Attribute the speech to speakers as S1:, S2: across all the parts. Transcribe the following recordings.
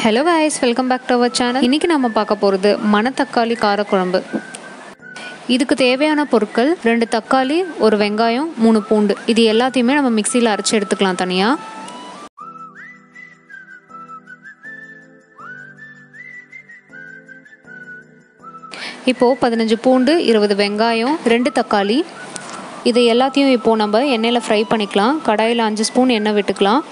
S1: Hello guys welcome back to our channel இன்றைக்கி நம்ம பார்க்க போகிறது மணத்தக்காளி காரக்குழம்பு இதுக்கு தேவையான பொருட்கள் ரெண்டு தக்காளி ஒரு வெங்காயம் மூணு பூண்டு இது எல்லாத்தையுமே நம்ம மிக்சியில் அரைச்சி எடுத்துக்கலாம் தனியாக இப்போது பதினஞ்சு பூண்டு இருபது வெங்காயம் ரெண்டு தக்காளி இது எல்லாத்தையும் இப்போது நம்ம எண்ணெயில் ஃப்ரை பண்ணிக்கலாம் கடாயில் அஞ்சு ஸ்பூன் எண்ணெய் விட்டுக்கலாம்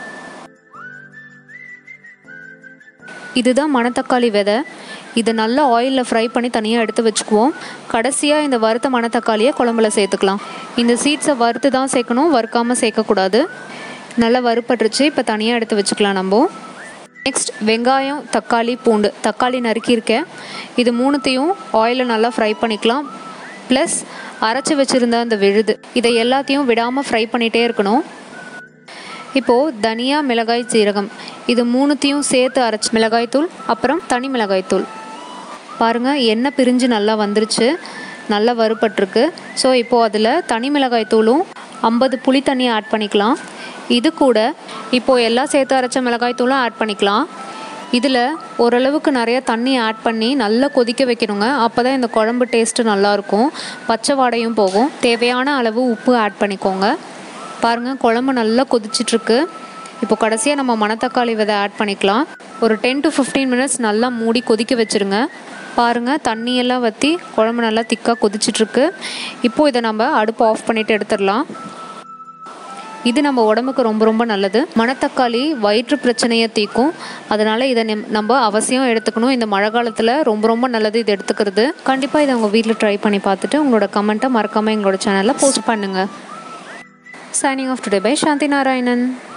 S1: இதுதான் மணத்தக்காளி விதை இதை நல்லா ஆயிலில் ஃப்ரை பண்ணி தனியாக எடுத்து வச்சுக்குவோம் கடைசியாக இந்த வறுத்த மணத்தக்காளியை குழம்புல சேர்த்துக்கலாம் இந்த சீட்ஸை வறுத்து தான் சேர்க்கணும் வறுக்காமல் சேர்க்கக்கூடாது நல்லா வறுப்பட்டுருச்சு இப்போ தனியாக எடுத்து வச்சுக்கலாம் நம்ம நெக்ஸ்ட் வெங்காயம் தக்காளி பூண்டு தக்காளி நறுக்கியிருக்கேன் இது மூணுத்தையும் ஆயிலில் நல்லா ஃப்ரை பண்ணிக்கலாம் ப்ளஸ் அரைச்சி வச்சுருந்த அந்த விழுது இதை எல்லாத்தையும் விடாமல் ஃப்ரை பண்ணிகிட்டே இருக்கணும் இப்போது தனியா மிளகாய் சீரகம் இது மூணுத்தையும் சேர்த்து அரைச்சி மிளகாய்த்தூள் அப்புறம் தனி மிளகாய்த்தூள் பாருங்கள் எண்ணெய் பிரிஞ்சு நல்லா வந்துருச்சு நல்லா வறுபட்டிருக்கு ஸோ இப்போது அதில் தனி மிளகாய்த்தூளும் ஐம்பது புளி தண்ணி ஆட் பண்ணிக்கலாம் இது கூட இப்போது எல்லாம் சேர்த்து அரைச்ச மிளகாய்த்தூளும் ஆட் பண்ணிக்கலாம் இதில் ஓரளவுக்கு நிறைய தண்ணி ஆட் பண்ணி நல்லா கொதிக்க வைக்கணுங்க அப்போ தான் இந்த குழம்பு டேஸ்ட்டு நல்லாயிருக்கும் பச்சை வாடையும் போகும் தேவையான அளவு உப்பு ஆட் பண்ணிக்கோங்க பாருங்கள் குழம்பு நல்லா கொதிச்சிட்ருக்கு இப்போ கடைசியாக நம்ம மணத்தக்காளி விதை ஆட் பண்ணிக்கலாம் ஒரு டென் டு ஃபிஃப்டீன் மினிட்ஸ் நல்லா மூடி கொதிக்க வச்சுருங்க பாருங்கள் தண்ணியெல்லாம் வற்றி குழம்பு நல்லா திக்காக கொதிச்சிட்ருக்கு இப்போது இதை நம்ம அடுப்பு ஆஃப் பண்ணிவிட்டு எடுத்துடலாம் இது நம்ம உடம்புக்கு ரொம்ப ரொம்ப நல்லது மணத்தக்காளி வயிற்று பிரச்சனையை தீக்கும் அதனால் இதை நம்- நம்ம அவசியம் எடுத்துக்கணும் இந்த மழை காலத்தில் ரொம்ப ரொம்ப நல்லது இது எடுத்துக்கிறது கண்டிப்பாக இதை உங்கள் வீட்டில் ட்ரை பண்ணி பார்த்துட்டு உங்களோட கமெண்ட்டை மறக்காமல் எங்களோட சேனலில் போஸ்ட் பண்ணுங்கள் signing off today by Shanti Narayanan.